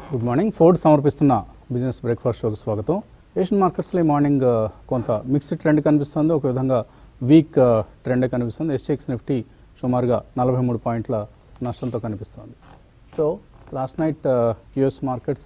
Good morning Ford సమర్పిస్తున్న business breakfast షోకి స్వాగతం ఏషియన్ మార్కెట్స్లో ఈ మార్నింగ్ ఆ, కొంత మిక్స్డ్ ట్రెండ్ కనిపిస్తుంది ఒక విధంగా వీక్ ట్రెండ్ కనిపిస్తుంది ఎస్టెక్స్ నిఫ్టీ సుమారుగా నలభై మూడు పాయింట్ల నష్టంతో కనిపిస్తుంది so last night US markets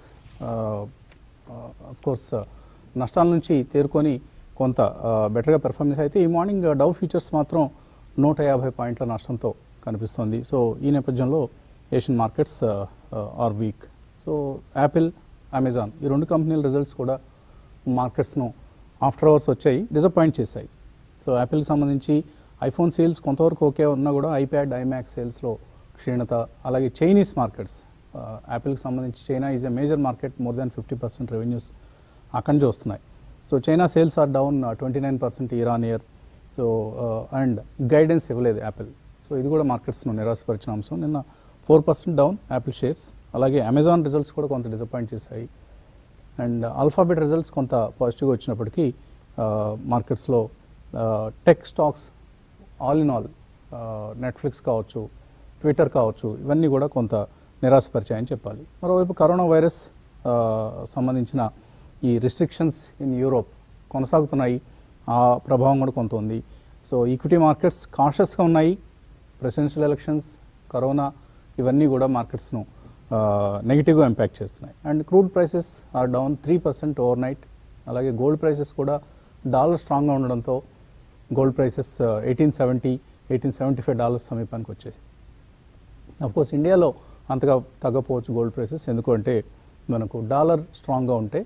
course నష్టాల నుంచి తేరుకొని కొంత బెటర్గా పెర్ఫార్మెన్స్ అయితే ఈ మార్నింగ్ డౌ ఫ్యూచర్స్ మాత్రం నూట యాభై పాయింట్ల నష్టంతో కనిపిస్తుంది సో ఈ నేపథ్యంలో Asian markets are weak so Apple Amazon ఈ రెండు కంపెనీల రిజల్ట్స్ కూడా మార్కెట్స్ను ఆఫ్టర్ అవర్స్ వచ్చాయి డిసప్పాయింట్ చేశాయి సో యాపిల్కి సంబంధించి ఐఫోన్ సేల్స్ కొంతవరకు ఓకే ఉన్నా కూడా ఐప్యాడ్ ఐమ్యాక్ సేల్స్లో క్షీణత అలాగే చైనీస్ మార్కెట్స్ యాపిల్కి సంబంధించి China is a major market more than fifty percent revenues అక్కడి నుంచి వస్తున్నాయి so China sales are down twenty nine percent year on year so and guidance ఇవ్వలేదు యాపిల్ సో ఇది కూడా మార్కెట్స్ను నిరాశపరిచిన అంశం నిన్న four percent down Apple shares అలాగే అమెజాన్ రిజల్ట్స్ కూడా కొంత డిసప్పాయింట్ చేశాయి అండ్ ఆల్ఫాబెట్ రిజల్ట్స్ కొంత పాజిటివ్గా వచ్చినప్పటికీ మార్కెట్స్లో tech stocks all in all Netflix కావచ్చు ట్విట్టర్ కావచ్చు ఇవన్నీ కూడా కొంత నిరాశపరిచాయని చెప్పాలి మరోవైపు కరోనా వైరస్ ఆ, సంబంధించిన ఈ రిస్ట్రిక్షన్స్ ఇన్ యూరోప్ కొనసాగుతున్నాయి ఆ ప్రభావం కూడా కొంత ఉంది సో ఈక్విటీ మార్కెట్స్ కాన్షియస్గా ఉన్నాయి ప్రెసిడెన్షియల్ ఎలక్షన్స్ కరోనా ఇవన్నీ కూడా మార్కెట్స్ను నెగిటివ్గా ఇంపాక్ట్ చేస్తున్నాయి and crude prices are down three percent overnight అలాగే గోల్డ్ ప్రైసెస్ కూడా డాలర్ స్ట్రాంగ్గా ఉండడంతో gold prices eighteen seventy eighteen seventy five dollars సమీపానికి వచ్చేసి కోర్స్ ఇండియాలో అంతగా తగ్గపోవచ్చు గోల్డ్ ప్రైసెస్ ఎందుకంటే మనకు డాలర్ స్ట్రాంగ్గా ఉంటే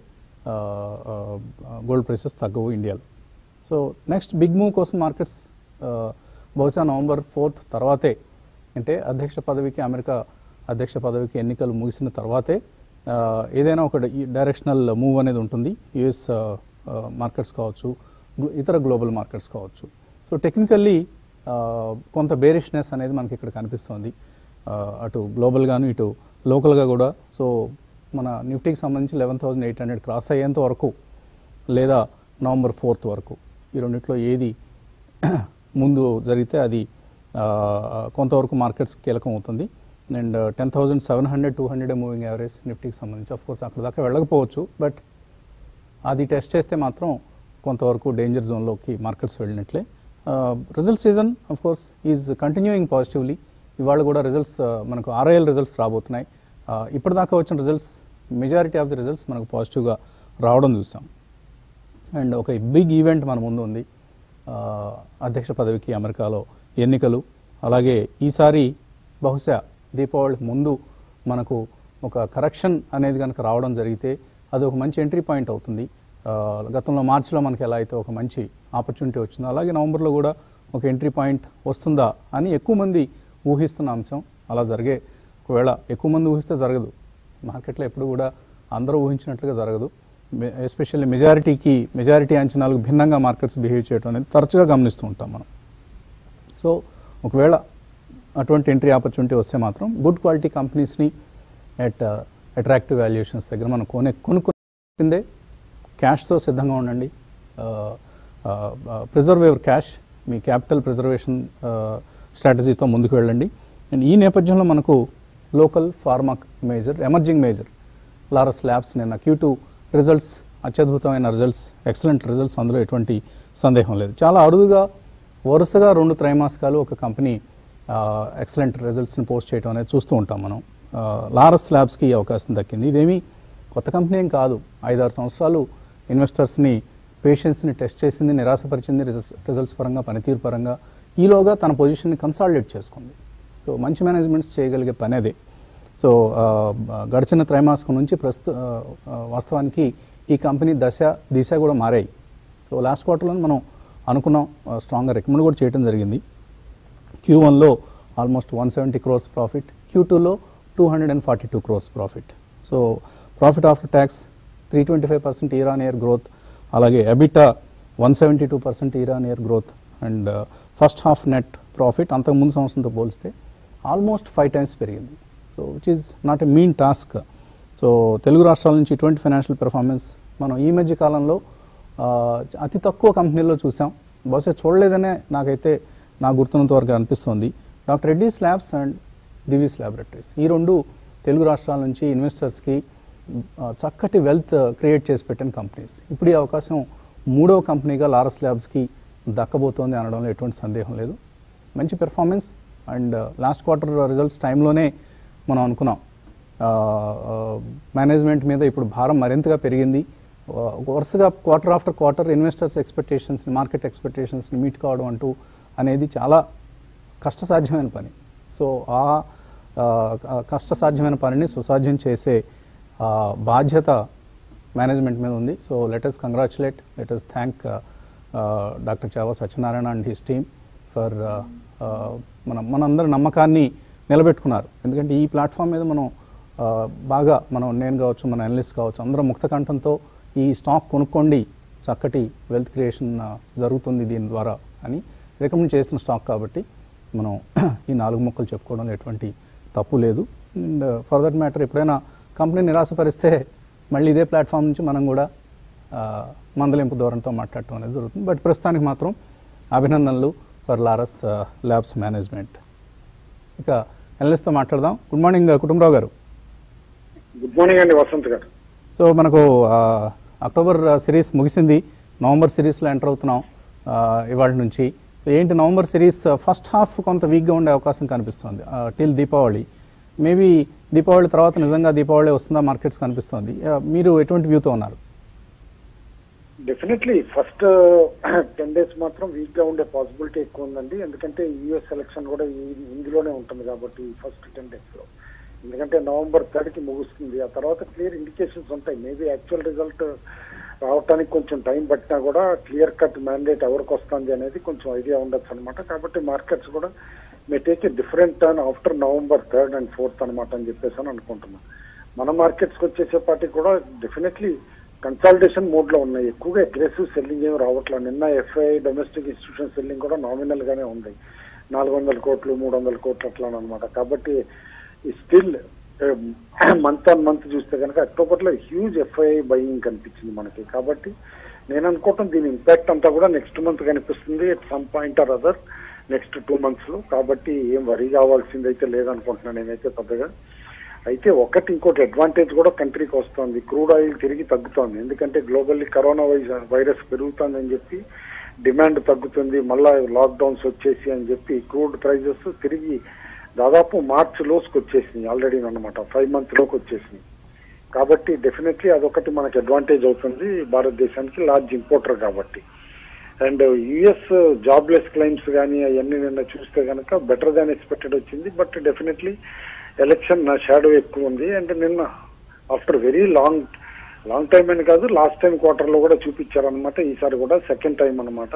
గోల్డ్ ప్రైసెస్ తగ్గవు ఇండియాలో సో నెక్స్ట్ బిగ్ మూవ్ కోసం మార్కెట్స్ బహుశా నవంబర్ ఫోర్త్ తర్వాతే అంటే అధ్యక్ష పదవికి అమెరికా అధ్యక్ష పదవికి ఎన్నికలు ముగిసిన తర్వాతే ఆ, ఏదైనా ఒక డైరెక్షనల్ మూవ్ అనేది ఉంటుంది యుఎస్ మార్కెట్స్ కావచ్చు గ్లో- ఇతర గ్లోబల్ మార్కెట్స్ కావచ్చు సో టెక్నికల్లీ కొంత బేరిష్నెస్ అనేది మనకి ఇక్కడ కనిపిస్తుంది ఆ, అటు గ్లోబల్గాను ఇటు లోకల్గా కూడా సో మన నిఫ్టీకి సంబంధించి eleven thousand eight hundred cross అయ్యేంత వరకు లేదా నవంబర్ ఫోర్త్ వరకు ఈ రెండిట్లో ఏది ముందు జరిగితే అది ఆ, కొంతవరకు మార్కెట్స్ కీలకం అవుతుంది and ten thousand seven hundred two hundred moving average నిఫ్టీకి సంబంధించి ఆఫ్ కోర్స్ అక్కడ దాకా వెళ్ళకపోవచ్చు బట్ అది టెస్ట్ చేస్తే మాత్రం కొంతవరకు డేంజర్ జోన్లోకి మార్కెట్స్ వెళ్ళినట్లే result season of course is continuing positively ఇవాళ కూడా రిజల్ట్స్ మనకు ఆర్ఐఎల్ రిజల్ట్స్ రాబోతున్నాయి Uh, ఇప్పటిదాకా వచ్చిన results majority of the results మనకు పాజిటివ్గా రావడం చూసాం అండ్ ఒక బిగ్ ఈవెంట్ మన ముందు ఉంది ఆ, అధ్యక్ష పదవికి అమెరికాలో ఎన్నికలు అలాగే ఈసారి బహుశా దీపావళికి ముందు మనకు ఒక కరెక్షన్ అనేది కనుక రావడం జరిగితే అది ఒక మంచి ఎంట్రీ పాయింట్ అవుతుంది ఆ, గతంలో మార్చిలో మనకి ఎలా అయితే ఒక మంచి ఆపర్చునిటీ వచ్చిందో అలాగే నవంబర్లో కూడా ఒక ఎంట్రీ పాయింట్ వస్తుందా అని ఎక్కువ మంది ఊహిస్తున్న అంశం అలా జరిగే ఒకవేళ ఎక్కువ మంది ఊహిస్తే జరగదు మార్కెట్లో ఎప్పుడు కూడా అందరూ ఊహించినట్లుగా జరగదు ఎస్పెషల్లీ మెజారిటీకి మెజారిటీ అంచనాలకు భిన్నంగా మార్కెట్స్ బిహేవ్ చేయడం అనేది తరచుగా గమనిస్తూ ఉంటాం మనం సో ఒకవేళ అటువంటి ఎంట్రీ ఆపర్చునిటీ వస్తే మాత్రం గుడ్ క్వాలిటీ కంపెనీస్ని ఎట్ అట్రాక్టివ్ వాల్యుయేషన్స్ దగ్గర మనం కొనే కొనుక్కుందే క్యాష్తో సిద్ధంగా ఉండండి ప్రిజర్వ్ యువర్ క్యాష్ మీ క్యాపిటల్ ప్రిజర్వేషన్ స్ట్రాటజీతో ముందుకు వెళ్ళండి అండ్ ఈ నేపథ్యంలో మనకు local pharma major emerging major Laurus labs నిన్న క్యూ టూ రిజల్ట్స్ అత్యద్భుతమైన రిజల్ట్స్ ఎక్సలెంట్ రిజల్ట్స్ అందులో ఎటువంటి సందేహం లేదు చాలా అరుదుగా వరుసగా రెండు త్రైమాసికాలు ఒక కంపెనీ ఎక్సలెంట్ రిజల్ట్స్ని పోస్ట్ చేయడం అనేది చూస్తూ ఉంటాం మనం ఆ, లారస్ ల్యాబ్స్కి ఈ అవకాశం దక్కింది ఇదేమీ కొత్త కంపెనీ ఏం కాదు ఐదారు సంవత్సరాలు ఇన్వెస్టర్స్ని పేషెంట్స్ని టెస్ట్ చేసింది నిరాశపరిచింది రిజల్ట్స్ రిజల్ట్స్ పరంగా పనితీరు పరంగా ఈలోగా తన పొజిషన్ని కన్సాలిడేట్ చేసుకుంది సో మంచి మేనేజ్మెంట్స్ చేయగలిగే పని అదే సో ఆ, గడిచిన త్రైమాసికం నుంచి ప్రస్తు ఆ, ఆ, వాస్తవానికి ఈ కంపెనీ దశ దిశ కూడా మారాయి సో లాస్ట్ క్వార్టర్లో మనం అనుకున్నాం స్ట్రాంగ్గా రికమెండ్ కూడా చేయడం జరిగింది క్యూ వన్లో almost one seventy crores profit Q టూలో two hundred and forty two crores profit so profit after tax three twenty five percent year on year growth అలాగే EBITDA one seventy two percent year on year growth and first half net profit అంతకుముందు సంవత్సరంతో పోలిస్తే almost five times పెరిగింది so which is not a mean task so Telugu రాష్ట్రాల నుంచి ఇటువంటి financial performance మనం ఈ మధ్య కాలంలో ఆ, అతి తక్కువ కంపెనీల్లో చూసాం బహుశా చూడలేదనే నాకైతే నాకు గుర్తున్నంత వరకు అనిపిస్తుంది doctor Reddy's labs and Divi's laboratories ఈ రెండు తెలుగు రాష్ట్రాల నుంచి ఇన్వెస్టర్స్కి ఆ, చక్కటి వెల్త్ క్రియేట్ చేసి పెట్టిన కంపెనీస్ ఇప్పుడు ఈ అవకాశం మూడవ కంపెనీగా లారస్ ల్యాబ్స్కి దక్కబోతోంది అనడంలో ఎటువంటి సందేహం లేదు మంచి performance and last quarter results టైంలోనే మనం అనుకున్నాం మేనేజ్మెంట్ మీద ఇప్పుడు భారం మరింతగా పెరిగింది ఆ, వరుసగా క్వార్టర్ ఆఫ్టర్ క్వార్టర్ ఇన్వెస్టర్స్ ఎక్స్పెక్టేషన్స్ని మార్కెట్ ఎక్స్పెక్టేషన్స్ని మీట్ కావడం అంటూ అనేది చాలా కష్టసాధ్యమైన పని సో ఆ ఆ, కష్టసాధ్యమైన పనిని సుసాధ్యం చేసే ఆ, బాధ్యత మేనేజ్మెంట్ మీద ఉంది so let's congratulate let's thank doctor Chava Satyanarayana and his team for మన మనందరి నమ్మకాన్ని నిలబెట్టుకున్నారు ఎందుకంటే ఈ ప్లాట్ఫామ్ మీద మనం ఆ, బాగా మనం నేను కావచ్చు మన అనలిస్ట్ కావచ్చు అందరం ముక్త కంఠంతో ఈ స్టాక్ కొనుక్కోండి చక్కటి వెల్త్ క్రియేషన్ జరుగుతుంది దీని ద్వారా అని రికమెండ్ చేసిన స్టాక్ కాబట్టి మనం ఈ నాలుగు మొక్కలు చెప్పుకోవడంలో ఎటువంటి తప్పు లేదు అండ్ ఫర్ దట్ మ్యాటర్ ఎప్పుడైనా కంపెనీ నిరాశపరిస్తే మళ్ళీ ఇదే ప్లాట్ఫామ్ నుంచి మనం కూడా ఆ, మందలింపు ధోరణితో మాట్లాడటం అనేది జరుగుతుంది బట్ ప్రస్తుతానికి మాత్రం అభినందనలు ఫర్ లారస్ ల్యాబ్స్ మేనేజ్మెంట్ ఇక అనలిస్ట్తో మాట్లాడదాం గుడ్ మార్నింగ్ కుటుంబరావు గారు గుడ్ మార్నింగ్ అండి వసంత్ గారు సో మనకు ఆ, అక్టోబర్ ఆ, సిరీస్ ముగిసింది నవంబర్ సిరీస్లో ఎంటర్ అవుతున్నాం ఆ, ఇవాళ నుంచి సో ఏంటి నవంబర్ సిరీస్ ఆ, ఫస్ట్ హాఫ్ కొంత వీక్గా ఉండే అవకాశం కనిపిస్తుంది ఆ, టిల్ దీపావళి మేబీ దీపావళి తర్వాత నిజంగా దీపావళి వస్తుందా మార్కెట్స్ కనిపిస్తుంది ఆ, మీరు ఎటువంటి వ్యూతో ఉన్నారు డెఫినెట్లీ ఫస్ట్ టెన్ డేస్ మాత్రం వీక్ గా ఉండే పాసిబిలిటీ ఎక్కువ ఉందండి ఎందుకంటే యుఎస్ ఎలక్షన్ కూడా ఈ- ఇందులోనే ఉంటుంది కాబట్టి ఫస్ట్ టెన్ డేస్ లో ఎందుకంటే నవంబర్ థర్డ్ కి ముగుస్తుంది ఆ తర్వాత క్లియర్ ఇండికేషన్స్ ఉంటాయి మేబీ యాక్చువల్ రిజల్ట్ రావటానికి కొంచెం టైం పట్టినా కూడా క్లియర్ కట్ మ్యాండేట్ ఎవరికి వస్తుంది అనేది కొంచెం ఐడియా ఉండొచ్చు అనమాట కాబట్టి మార్కెట్స్ కూడా may take a different turn after November third and fourth అనమాట అని చెప్పేసి అని అనుకుంటున్నాను మన మార్కెట్స్కి వచ్చేసేపాటికి కూడా డెఫినెట్లీ కన్సాలిడేషన్ మోడ్ లో ఉన్నాయి ఎక్కువగా అగ్రెసివ్ సెల్లింగ్ ఏమి రావట్లేదు నిన్న ఎఫ్ఐ డొమెస్టిక్ ఇన్స్టిట్యూషన్ సెల్లింగ్ కూడా నామినల్ గానే ఉంది నాలుగు వందల కోట్లు మూడు వందల కోట్లు అట్లా అనమాట కాబట్టి స్టిల్ మంత్ ఆన్ మంత్ చూస్తే కనుక అక్టోబర్ లో హ్యూజ్ ఎఫ్ఐ బయింగ్ కనిపించింది మనకి కాబట్టి నేను అనుకోవటం దీని ఇంపాక్ట్ అంతా కూడా నెక్స్ట్ మంత్ కనిపిస్తుంది at some point or other next two months లో కాబట్టి ఏం వరి కావాల్సింది అయితే లేదనుకుంటున్నాను నేనైతే పెద్దగా అయితే ఒకటి ఇంకోటి అడ్వాంటేజ్ కూడా కంట్రీకి వస్తుంది క్రూడ్ ఆయిల్ తిరిగి తగ్గుతోంది ఎందుకంటే గ్లోబల్లీ కరోనా వైరస్ వైరస్ పెరుగుతుందని చెప్పి డిమాండ్ తగ్గుతుంది మళ్ళా లాక్డౌన్స్ వచ్చేసి అని చెప్పి క్రూడ్ ప్రైజెస్ తిరిగి దాదాపు మార్చ్ లోస్కి వచ్చేసింది ఆల్రెడీ అన్నమాట ఫైవ్ మంత్స్ లోకి వచ్చేసింది కాబట్టి డెఫినెట్లీ అదొకటి మనకి అడ్వాంటేజ్ అవుతుంది భారతదేశానికి లార్జ్ ఇంపోర్టర్ కాబట్టి అండ్ యుఎస్ జాబ్లెస్ క్లైమ్స్ కానీ అవన్నీ నిన్న చూస్తే కనుక బెటర్ దాన్ ఎక్స్పెక్టెడ్ వచ్చింది బట్ డెఫినెట్లీ ఎలక్షన్ నా షాడో ఎక్కువ ఉంది అండ్ నిన్న after very long long time అని కాదు లాస్ట్ టైం క్వార్టర్ లో కూడా చూపించారనమాట ఈసారి కూడా సెకండ్ టైం అన్నమాట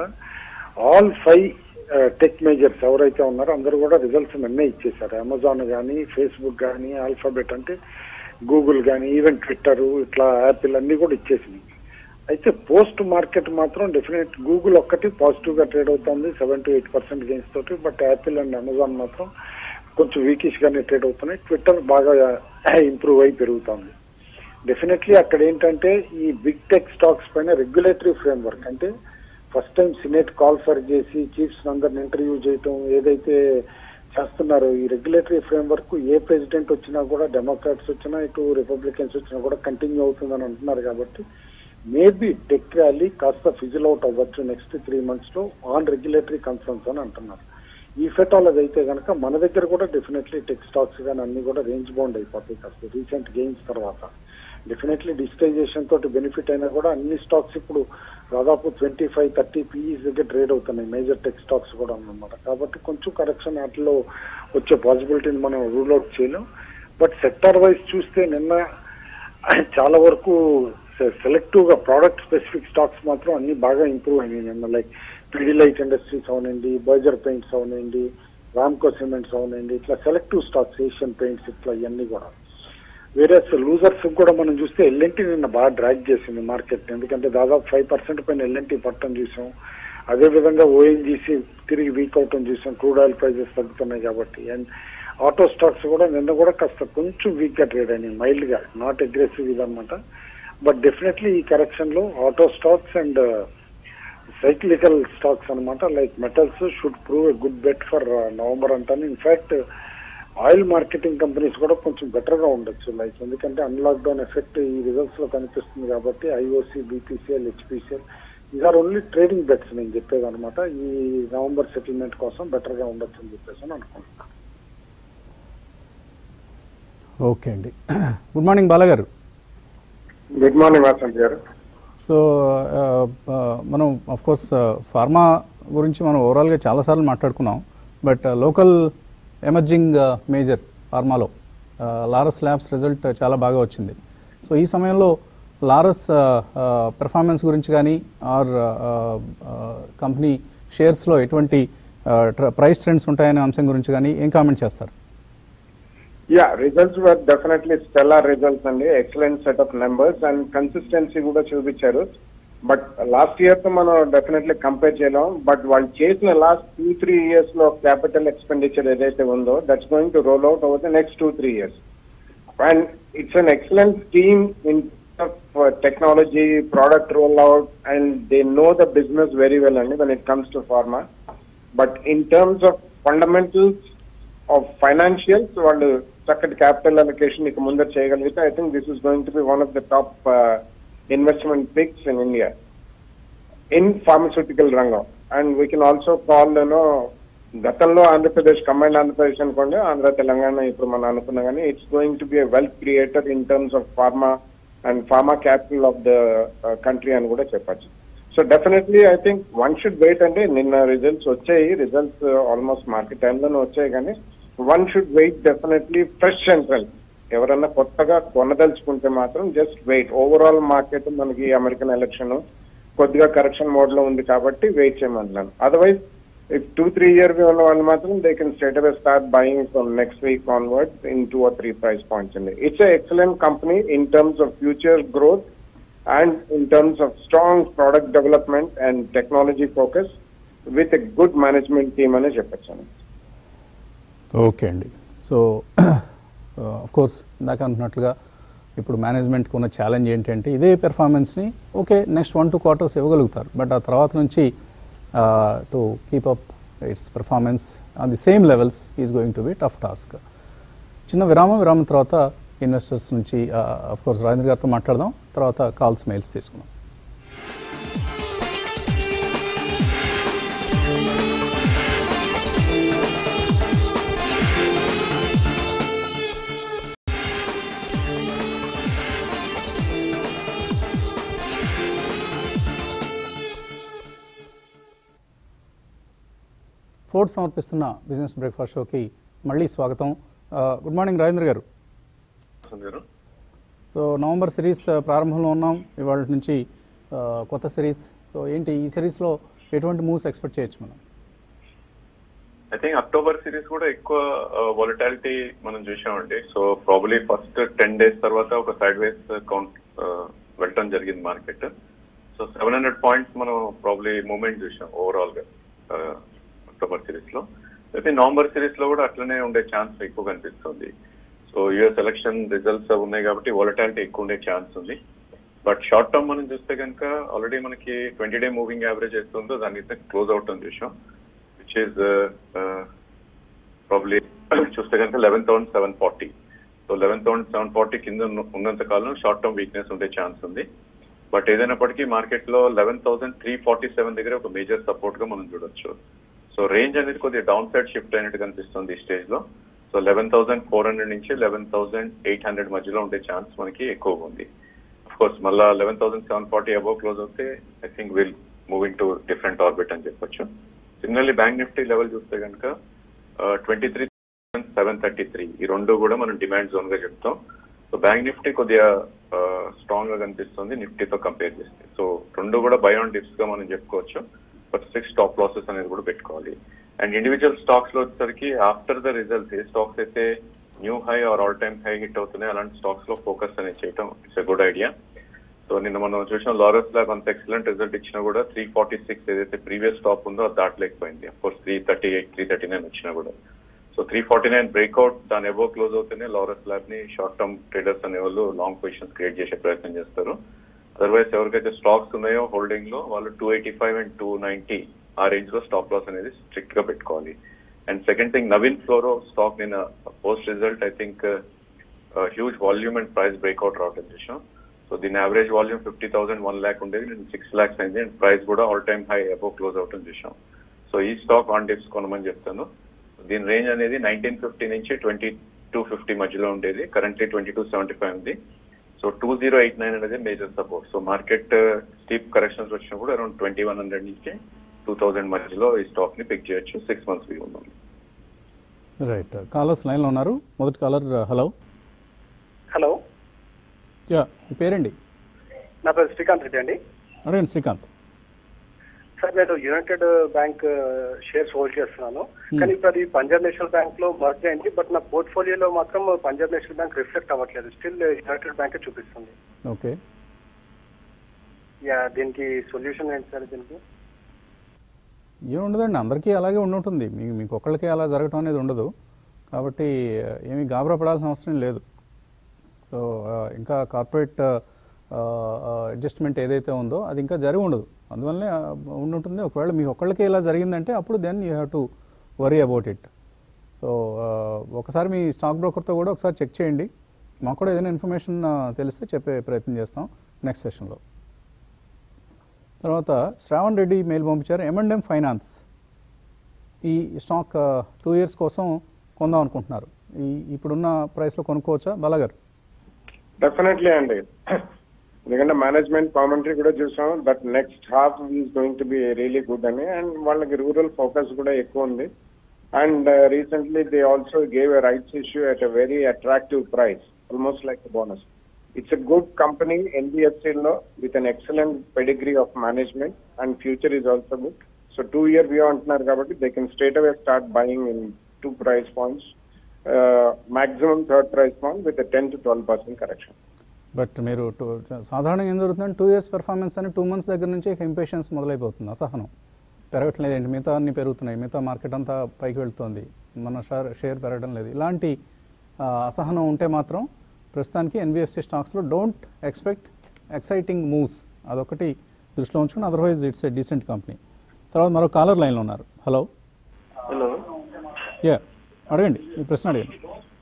ఆల్ ఫైవ్ టెక్ మేజర్స్ ఎవరైతే ఉన్నారో అందరూ కూడా రిజల్ట్స్ నిన్నే ఇచ్చేశారు అమెజాన్ కానీ ఫేస్బుక్ కానీ ఆల్ఫాబెట్ అంటే గూగుల్ కానీ ఈవెన్ ట్విట్టర్ ఇట్లా యాపిల్ అన్ని కూడా ఇచ్చేసినాయి అయితే పోస్ట్ మార్కెట్ మాత్రం డెఫినెట్ గూగుల్ ఒక్కటి పాజిటివ్ గా ట్రేడ్ అవుతుంది seven to eight percent gains తోటి బట్ యాపిల్ అండ్ అమెజాన్ మాత్రం కొంచెం వీకిష్ గానే ట్రేడ్ అవుతున్నాయి ట్విట్టర్ బాగా ఇంప్రూవ్ అయి పెరుగుతుంది డెఫినెట్లీ అక్కడ ఏంటంటే ఈ బిగ్ టెక్ స్టాక్స్ పైన రెగ్యులేటరీ ఫ్రేమ్ వర్క్ అంటే first time senate call for చేసి చీఫ్స్ అందరిని ఇంటర్వ్యూ చేయటం ఏదైతే చేస్తున్నారో ఈ రెగ్యులేటరీ ఫ్రేమ్ వర్క్ ఏ ప్రెసిడెంట్ వచ్చినా కూడా డెమోక్రాట్స్ వచ్చినా ఇటు రిపబ్లికన్స్ వచ్చినా కూడా కంటిన్యూ అవుతుందని అంటున్నారు కాబట్టి మేబీ టెక్ ర్యాలీ కాస్త ఫిజిల్ అవుట్ అవ్వచ్చు నెక్స్ట్ త్రీ మంత్స్ లో ఆన్ రెగ్యులేటరీ కన్సర్న్స్ అని అంటున్నారు ఈ ఫెటాల్ అది అయితే కనుక మన దగ్గర కూడా డెఫినెట్లీ టెక్ స్టాక్స్ కానీ అన్ని కూడా రేంజ్ బౌండ్ అయిపోతాయి కాస్త రీసెంట్ గెయిన్స్ తర్వాత డెఫినెట్లీ డిజిటైజేషన్ తోటి బెనిఫిట్ అయినా కూడా అన్ని స్టాక్స్ ఇప్పుడు దాదాపు ట్వంటీ ఫైవ్ థర్టీ పీఈస్ దగ్గర ట్రేడ్ అవుతున్నాయి మేజర్ టెక్ స్టాక్స్ కూడా అన్నమాట కాబట్టి కొంచెం కరెక్షన్ వాటిలో వచ్చే పాసిబిలిటీని మనం రూల్ అవుట్ చేయలేం బట్ సెక్టార్ వైజ్ చూస్తే నిన్న చాలా వరకు సెలెక్టివ్ గా ప్రోడక్ట్ స్పెసిఫిక్ స్టాక్స్ మాత్రం అన్ని బాగా ఇంప్రూవ్ అయినాయి నిన్న లైక్ పిడిలైట్ ఇండస్ట్రీస్ అవునండి బర్జర్ పెయింట్స్ అవునండి రామ్కో సిమెంట్స్ అవునండి ఇట్లా సెలెక్టివ్ స్టాక్స్ ఏషియన్ పెయింట్స్ ఇట్లా ఇవన్నీ కూడా వేరే లూజర్స్ కూడా మనం చూస్తే ఎల్ఎన్టీ నిన్న బాగా డ్రాగ్ చేసింది మార్కెట్ ఎందుకంటే దాదాపు ఫైవ్ పర్సెంట్ పైన ఎల్ఎన్టీ పట్టడం చూసాం అదే విధంగా ఓఎన్జీసీ తిరిగి వీక్ అవటం చూసాం క్రూడ్ ఆయిల్ ప్రైజెస్ తగ్గుతున్నాయి కాబట్టి అండ్ ఆటో స్టాక్స్ కూడా నిన్న కూడా కాస్త కొంచెం వీక్ గా ట్రేడ్ అయినాయి మైల్డ్ గా నాట్ అగ్రెసివ్ ఇదన్నమాట బట్ డెఫినెట్లీ ఈ కరెక్షన్ లో auto stocks and cyclical stocks అన్నమాట like metals should prove a good bet for November అంటాను ఇన్ఫాక్ట్ ఆయిల్ మార్కెటింగ్ కంపెనీస్ కూడా కొంచెం బెటర్ గా ఉండొచ్చు లైక్ ఎందుకంటే అన్లాక్ డౌన్ ఎఫెక్ట్ ఈ రిజల్ట్స్ లో కనిపిస్తుంది కాబట్టి IOC BPCL HPCL is are only trading bets నేను చెప్పేది అనమాట ఈ నవంబర్ సెటిల్మెంట్ కోసం బెటర్ గా ఉండొచ్చు అని చెప్పేసి అని అనుకుంటున్నాను ఓకే అండి గుడ్ మార్నింగ్ బాలగారు గుడ్ మార్నింగ్ వాసంత్ గారు సో ఆ, ఆ, మనం ఆఫ్ కోర్స్ ఫార్మా గురించి మనం ఓవరాల్గా చాలాసార్లు మాట్లాడుకున్నాం బట్ లోకల్ ఎమర్జింగ్ మేజర్ ఫార్మాలో లారస్ ల్యాబ్స్ రిజల్ట్ చాలా బాగా వచ్చింది సో ఈ సమయంలో లారస్ పెర్ఫార్మెన్స్ గురించి కానీ ఆర్ కంపెనీ షేర్స్లో ఎటువంటి ప్రైస్ ట్రెండ్స్ ఉంటాయనే అంశం గురించి కానీ ఏం కామెంట్ చేస్తారు yeah results were definitely stellar results అండి excellent set of numbers and consistency కూడా చూపించారు బట్ లాస్ట్ ఇయర్ తో మనం డెఫినెట్లీ కంపేర్ చేయలేం బట్ వాళ్ళు చేసిన లాస్ట్ టూ త్రీ ఇయర్స్ లో క్యాపిటల్ ఎక్స్పెండిచర్ ఏదైతే ఉందో that's going to roll out over the next two three years and it's an excellent team in technology product roll out and they know the business very well అండి when it comes to pharma but in terms of fundamentals of financials వాళ్ళు చక్కటి capital allocation ఇక ముందర చేయగలిగితే I think this is going to be one of the top investment picks in India in pharmaceutical రంగం and we can also call you know గతంలో Andhra Pradesh combined Andhra Pradesh అనుకోండి ఆంధ్ర తెలంగాణ ఇప్పుడు మనం అనుకున్నా కానీ it's going to be a wealth creator in terms of pharma and pharma capital of the country అని కూడా చెప్పచ్చు so definitely I think one should wait అంటే నిన్న రిజల్ట్స్ వచ్చాయి రిజల్ట్స్ ఆల్మోస్ట్ మార్కెట్ టైంలోనే వచ్చాయి కానీ one should wait definitely fresh central ఎవరన్నా కొత్తగా కొనదలుచుకుంటే మాత్రం జస్ట్ వెయిట్ ఓవరాల్ మార్కెట్ మనకి అమెరికన్ ఎలక్షన్ కొద్దిగా కరెక్షన్ మోడ్ లో ఉంది కాబట్టి వెయిట్ చేయమంటున్నాను otherwise if two three year ఉన్న వాళ్ళు మాత్రం they can straight away start buying from next week onward in two or three price points అండి it's excellent company in terms of future growth and in terms of strong product development and technology focus with a good management team అనే చెప్పచ్చు okay అండి so of course ఇందాక అంటున్నట్లుగా ఇప్పుడు మేనేజ్మెంట్కి ఉన్న challenge ఏంటంటే ఇదే పెర్ఫార్మెన్స్ని okay next one two quarters ఇవ్వగలుగుతారు బట్ ఆ తర్వాత నుంచి to keep up its performance on the same levels is going to be tough task చిన్న విరామం విరామం తర్వాత ఇన్వెస్టర్స్ నుంచి ఆఫ్ కోర్స్ రాజేంద్ర గారితో మాట్లాడదాం తర్వాత కాల్స్ మెయిల్స్ తీసుకుందాం ఫోర్డ్ సమర్పిస్తున్న బిజినెస్ బ్రేక్ఫాస్ట్ షోకి మళ్ళీ స్వాగతం గుడ్ మార్నింగ్ రాజేంద్ర గారు గారు సో నవంబర్ సిరీస్ ఆ, ప్రారంభంలో ఉన్నాం ఇవాళ నుంచి ఆ, కొత్త సిరీస్ సో ఏంటి ఈ సిరీస్లో ఎటువంటి మూవ్స్ ఎక్స్పెక్ట్ చేయొచ్చు మనం ఐ థింక్ అక్టోబర్ సిరీస్ కూడా ఎక్కువ వాలటాలిటీ మనం చూసామండి so probably first ten days తర్వాత ఒక సైడ్ వేస్ కౌంట్ వెళ్ళటం జరిగింది market so seven hundred points మనం ప్రాబ్లీ మూమెంట్ చూసాం ఓవరాల్ గా అక్టోబర్ సిరీస్ లో అయితే నవంబర్ సిరీస్ లో కూడా అట్లనే ఉండే ఛాన్స్ ఎక్కువ కనిపిస్తుంది సో యుఎస్ ఎలక్షన్ రిజల్ట్స్ ఉన్నాయి కాబట్టి వాలటాలిటీ ఎక్కువ ఉండే ఛాన్స్ ఉంది బట్ షార్ట్ టర్మ్ మనం చూస్తే కనుక ఆల్రెడీ మనకి ట్వంటీ డే మూవింగ్ యావరేజ్ ఎస్తుందో దాని అయితే క్లోజ్ అవుట్ అని చూసాం విచ్ ఈస్ ప్రాబ్లీ చూస్తే కనుక eleven thousand seven forty so eleven thousand seven forty కింద ఉన్న- ఉన్నంత కాలం షార్ట్ టర్మ్ వీక్నెస్ ఉండే ఛాన్స్ ఉంది బట్ ఏదైనప్పటికీ మార్కెట్ లో eleven thousand three forty seven దగ్గర ఒక మేజర్ సపోర్ట్ గా మనం చూడొచ్చు సో రేంజ్ అనేది కొద్దిగా డౌన్ సైడ్ షిఫ్ట్ అయినట్టు కనిపిస్తుంది ఈ స్టేజ్ లో so eleven thousand four hundred నుంచి లెవెన్ థౌసండ్ ఎయిట్ హండ్రెడ్ మధ్యలో ఉండే ఛాన్స్ మనకి ఎక్కువగా ఉంది అఫ్ కోర్స్ మళ్ళా eleven thousand seven forty above close అవుతే I think will moving to different orbit అని చెప్పొచ్చు సిమిలర్లీ బ్యాంక్ నిఫ్టీ లెవెల్ చూస్తే కనుక twenty three seven thirty three ఈ రెండు కూడా మనం డిమాండ్ జోన్ గా చెప్తాం సో బ్యాంక్ నిఫ్టీ కొద్దిగా స్ట్రాంగ్ గా కనిపిస్తుంది నిఫ్టీతో కంపేర్ చేస్తే సో రెండు కూడా బయాన్ డిప్స్ గా మనం చెప్పుకోవచ్చు బట్ సిక్స్ స్టాప్ లాసెస్ అనేది కూడా పెట్టుకోవాలి అండ్ ఇండివిజువల్ స్టాక్స్ లో వచ్చేసరికి ఆఫ్టర్ ద రిజల్ట్స్ ఏ స్టాక్స్ అయితే new high or all time high hit అవుతున్నాయి అలాంటి స్టాక్స్ లో ఫోకస్ అనేది చేయటం it's a good idea so నిన్న మనం చూసిన లారస్ ల్యాబ్ అంత ఎక్సలెంట్ రిజల్ట్ ఇచ్చినా కూడా త్రీ ఫార్టీ సిక్స్ ఏదైతే ప్రీవియస్ స్టాప్ ఉందో అది దాటలేకపోయింది course three thirty eight three thirty nine వచ్చినా కూడా so three forty nine breakout దాని ఎబో క్లోజ్ అవుతేనే లారస్ ల్యాబ్ ని షార్ట్ టర్మ్ ట్రేడర్స్ అనే వాళ్ళు లాంగ్ పొజిషన్స్ క్రియేట్ చేసే ప్రయత్నం చేస్తారు అదర్వైజ్ ఎవరికైతే స్టాక్స్ ఉన్నాయో హోల్డింగ్ లో వాళ్ళు two eighty five and two ninety ఆ రేంజ్ లో స్టాప్ లాస్ అనేది స్ట్రిక్ట్ గా పెట్టుకోవాలి and second thing Naveen fluoro stock నిన్న post result I think huge volume and price breakout రావడం చూసాం సో దీని average volume fifty thousand one lakh ఉండేది నేను సిక్స్ ల్యాక్స్ అయింది అండ్ ప్రైస్ కూడా all time high above close అవటం చూసాం సో ఈ స్టాక్ ఆన్ డిప్స్ కొనమని చెప్తాను దీని రేంజ్ అనేది నైన్టీన్ ఫిఫ్టీ నుంచి ట్వంటీ టూ ఫిఫ్టీ మధ్యలో ఉండేది currently twenty two seventy five ఉంది so two zero eight nine అనేది major support so market steep corrections వచ్చినా కూడా అరౌండ్ ట్వంటీ వన్ హండ్రెడ్ నుంచి టూ థౌసండ్ మధ్యలో ఈ స్టాక్ ని పిక్ చేయొచ్చు సిక్స్ మంత్స్ వ్యూ ఉంది రైట్ కాలర్స్ లైన్లో ఉన్నారు మొదటి కాలర్ హలో హలో యా మీ పేరండి నా పేరు శ్రీకాంత్ రెడ్డి అండి అడగండి శ్రీకాంత్ సార్ నేను యునైటెడ్ బ్యాంక్ షేర్స్ హోల్డ్ చేస్తున్నాను కానీ ఇప్పుడు అది పంజాబ్ నేషనల్ బ్యాంక్ లో మర్జ్ అయింది బట్ నా పోర్ట్ఫోలియోలో మాత్రం పంజాబ్ నేషనల్ బ్యాంక్ రిఫ్లెక్ట్ అవ్వట్లేదు స్టిల్ యునైటెడ్ బ్యాంక్ చూపిస్తుంది ఓకే యా దీనికి సొల్యూషన్ ఏంటి సార్ దీనికి ఏముండదండి అందరికీ అలాగే ఉండుంటుంది మీ మీకు ఒక్కళ్ళకే అలా జరగటం అనేది ఉండదు కాబట్టి ఆ, ఏమీ గాబరా పడాల్సిన అవసరం లేదు సో ఆ, ఇంకా కార్పొరేట్ అడ్జస్ట్మెంట్ ఏదైతే ఉందో అది ఇంకా జరిగి ఉండదు అందువల్లనే ఆ, ఉండుంటుంది ఒకవేళ మీకు ఒక్కళ్ళకే ఇలా జరిగిందంటే అప్పుడు then you have to worry about it so ఆ, ఒకసారి మీ స్టాక్ బ్రోకర్తో కూడా ఒకసారి చెక్ చేయండి మాకు కూడా ఏదైనా ఇన్ఫర్మేషన్ ఆ, తెలిస్తే చెప్పే ప్రయత్నం చేస్తాం నెక్స్ట్ సెషన్లో తర్వాత శ్రావణ్ రెడ్డి మెయిల్ పంపించారు ఎంఎండ్ఎం ఫైనాన్స్ ఈ స్టాక్ టూ ఇయర్స్ కోసం కొందాం అనుకుంటున్నారు ఈ ఇప్పుడున్న ప్రైస్లో కొనుక్కోవచ్చా బాలాగారు డెఫినెట్లీ అండి ఎందుకంటే మేనేజ్మెంట్ కామెంటరీ కూడా చూసాం that next half is going to be really good అని అండ్ వాళ్ళకి రూరల్ ఫోకస్ కూడా ఎక్కువ ఉంది and recently they also gave a rights issue at a very attractive price almost like bonus it's a good company NBFC లో with an excellent pedigree of management and future is also good so two year view అంటున్నారు కాబట్టి they can straight away start buying in two price points maximum third price point with ten to twelve percent correction but మీరు two సాధారణంగా ఏం జరుగుతుందంటే two years performance అని two months దగ్గర నుంచి impatience మొదలైపోతుంది అసహనం పెరగట్లేదు ఏంటి మిగతా అన్ని పెరుగుతున్నాయి మిగతా మార్కెట్ అంతా పైకి వెళ్తుంది మన షేర్ షేర్ పెరగడం లేదు ఇలాంటి ఆ, అసహనం ఉంటే మాత్రం ప్రస్తుతానికి ఎన్బిఎఫ్సి స్టాక్స్లో డోంట్ ఎక్స్పెక్ట్ ఎక్సైటింగ్ మూవ్స్ అదొకటి దృష్టిలో ఉంచుకుని otherwise it's a decent company తర్వాత మరో కాలర్ లైన్లో ఉన్నారు హలో హలో యా అడగండి మీ ప్రశ్న అడగండి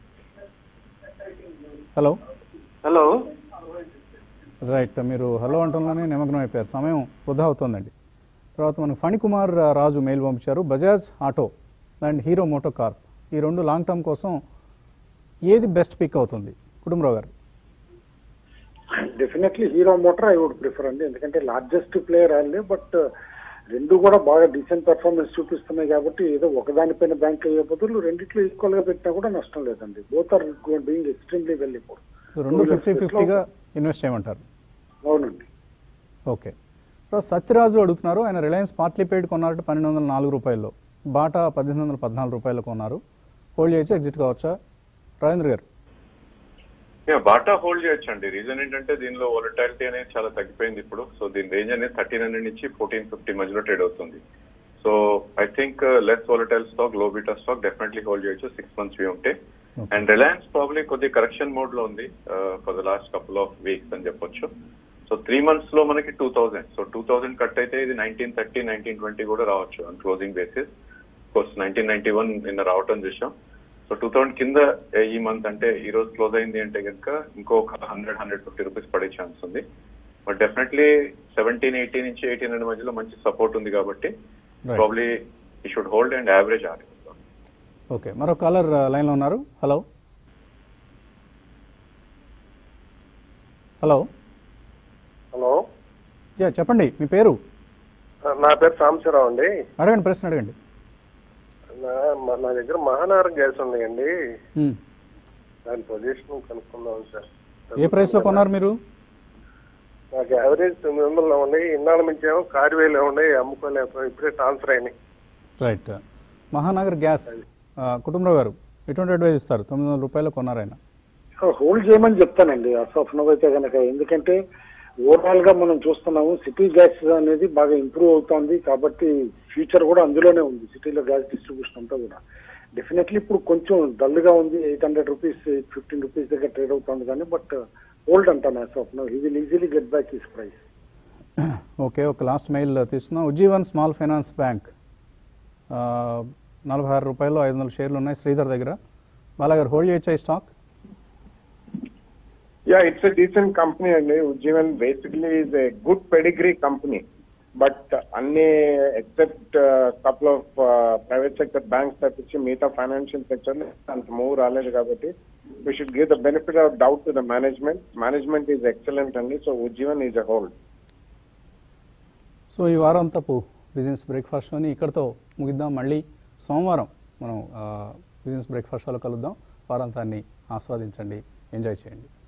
హలో హలో రైట్ మీరు హలో అంటంలోనే నిమగ్నం అయిపోయారు సమయం వృధా అవుతోందండి తర్వాత మనకు ఫణికుమార్ రాజు మెయిల్ పంపించారు Bajaj auto and Hero MotoCorp ఈ రెండు లాంగ్ టర్మ్ కోసం ఏది బెస్ట్ పిక్ అవుతుంది కుటుంబరావు గారు definitely Hero motor I would prefer అండి ఎందుకంటే లార్జెస్ట్ ప్లేయర్ వాళ్ళే బట్ రెండు కూడా బాగా డీసెంట్ పర్ఫార్మెన్స్ చూపిస్తున్నాయి కాబట్టి ఏదో ఒకదానిపైన బ్యాంక్ అయ్యే బదులు రెండిట్లో ఈక్వల్ గా పెట్టినా కూడా నష్టం లేదండి both are doing extremely well ఇప్పుడు రెండు ఫిఫ్టీ ఫిఫ్టీగా ఇన్వెస్ట్ చేయమంటారు అవునండి ఓకే తర్వాత సత్యరాజు అడుగుతున్నారు ఆయన రిలయన్స్ పార్ట్లీ పెయిడ్ కొన్నారంటే పన్నెండు వందల నాలుగు రూపాయల్లో బాటా పద్దెనిమిది వందల పద్నాలుగు రూపాయలు కొన్నారు హోల్డ్ చేయొచ్చు ఎగ్జిట్ కావచ్చా రాజేంద్ర గారు యా బాటా హోల్డ్ చేయొచ్చు అండి రీజన్ ఏంటంటే దీనిలో వాలటాలిటీ అనేది చాలా తగ్గిపోయింది ఇప్పుడు సో దీని రేంజ్ అనేది థర్టీన్ హండ్రెడ్ నుంచి ఫోర్టీన్ ఫిఫ్టీ మధ్యలో ట్రేడ్ అవుతుంది so I think less volatile stock లో బీటా స్టాక్ డెఫినెట్లీ హోల్డ్ చేయొచ్చు సిక్స్ మంత్స్ వ్యూ ఉంటే అండ్ రిలయన్స్ ప్రాబ్లీ కొద్ది కరెక్షన్ మోడ్ లో ఉంది for the last couple of weeks అని చెప్పొచ్చు సో త్రీ మంత్స్ లో మనకి two thousand so two thousand cut అయితే ఇది నైన్టీన్ థర్టీ నైన్టీన్ ట్వంటీ కూడా రావచ్చు on closing basis course nineteen ninety one నిన్న రావటం చూసాం సో టూ థౌసండ్ కింద ఏ- ఈ మంత్ అంటే ఈ రోజు క్లోజ్ అయింది అంటే కనుక ఇంకొక హండ్రెడ్ హండ్రెడ్ ఫిఫ్టీ రూపీస్ పడే ఛాన్స్ ఉంది బట్ డెఫినెట్లీ సెవెంటీన్ ఎయిటీ నుంచి ఎయిటీన్ హండ్రెడ్ మధ్యలో మంచి సపోర్ట్ ఉంది కాబట్టి Right. Probably he should hold and average or okay మరో కాలర్ లైన్లో ఉన్నారు హలో హలో హలో యా చెప్పండి మీ పేరు నా పేరు సాంబశివరావు అండి అడగండి ప్రశ్న అడగండి నా నా దగ్గర మహానగర్ గ్యాస్ ఉన్నాయండి మ్మ్. దాని పొజిషన్ కనుక్కుందాం సార్ ఏ ప్రైస్లో కొన్నారు మీరు నాకు యావరేజ్ తొమ్మిది వందలు ఉన్నాయి ఇన్నాళ్ళ నుంచి ఏమో కారువేలు ఉన్నాయి అమ్ముకోలేకపోయి ఇప్పుడే ట్రాన్స్ఫర్ అయినాయి రైట్ మహానగర్ గ్యాస్ ఆ, కుటుంబరావు గారు ఎటువంటి అడ్వైజ్ ఇస్తారు తొమ్మిది వందల రూపాయలు కొన్నారు ఆయన హోల్డ్ చేయమని చెప్తానండి అసఫ్ అయితే కనుక ఎందుకంటే ఓవరాల్ గా మనం చూస్తున్నాము సిటీ గ్యాస్ అనేది బాగా ఇంప్రూవ్ అవుతోంది కాబట్టి ఫ్యూచర్ కూడా అందులోనే ఉంది సిటీలో గ్యాస్ డిస్ట్రిబ్యూషన్ అంతా కూడా డెఫినెట్లీ ఇప్పుడు కొంచెం డల్ గా ఉంది eight hundred rupees fifteen rupees దగ్గర ట్రేడ్ అవుతుంది కానీ బట్ హోల్డ్ అంటాను Asaf he will easily get back his price okay ఒక లాస్ట్ మెయిల్ తీసుకుందాం ఉజ్జీవన్ స్మాల్ ఫైనాన్స్ బ్యాంక్ ఆ, నలభై ఆరు రూపాయలు ఐదు వందల షేర్లు ఉన్నాయి శ్రీధర్ దగ్గర బాలా గారు హోల్డ్ చేయొచ్చా ఈ stock ya it's a decent company అండి Ujjivan basically is a good pedigree company but అన్ని except couple of private sector banks తప్పించి మిగతా ఫైనాన్షియల్ సెక్టర్ అంత మూవ్ రాలేదు కాబట్టి we should give the benefit of doubt to the management management is excellent అండి so Ujjivan is a hold so ఈ వారాంతపు business breakfast షోని ఇక్కడితో ముగిద్దాం మళ్ళీ సోమవారం మనం ఆ, బిజినెస్ బ్రేక్ఫాస్ట్ షోలో కలుద్దాం వారాంతాన్ని ఆస్వాదించండి ఎంజాయ్ చేయండి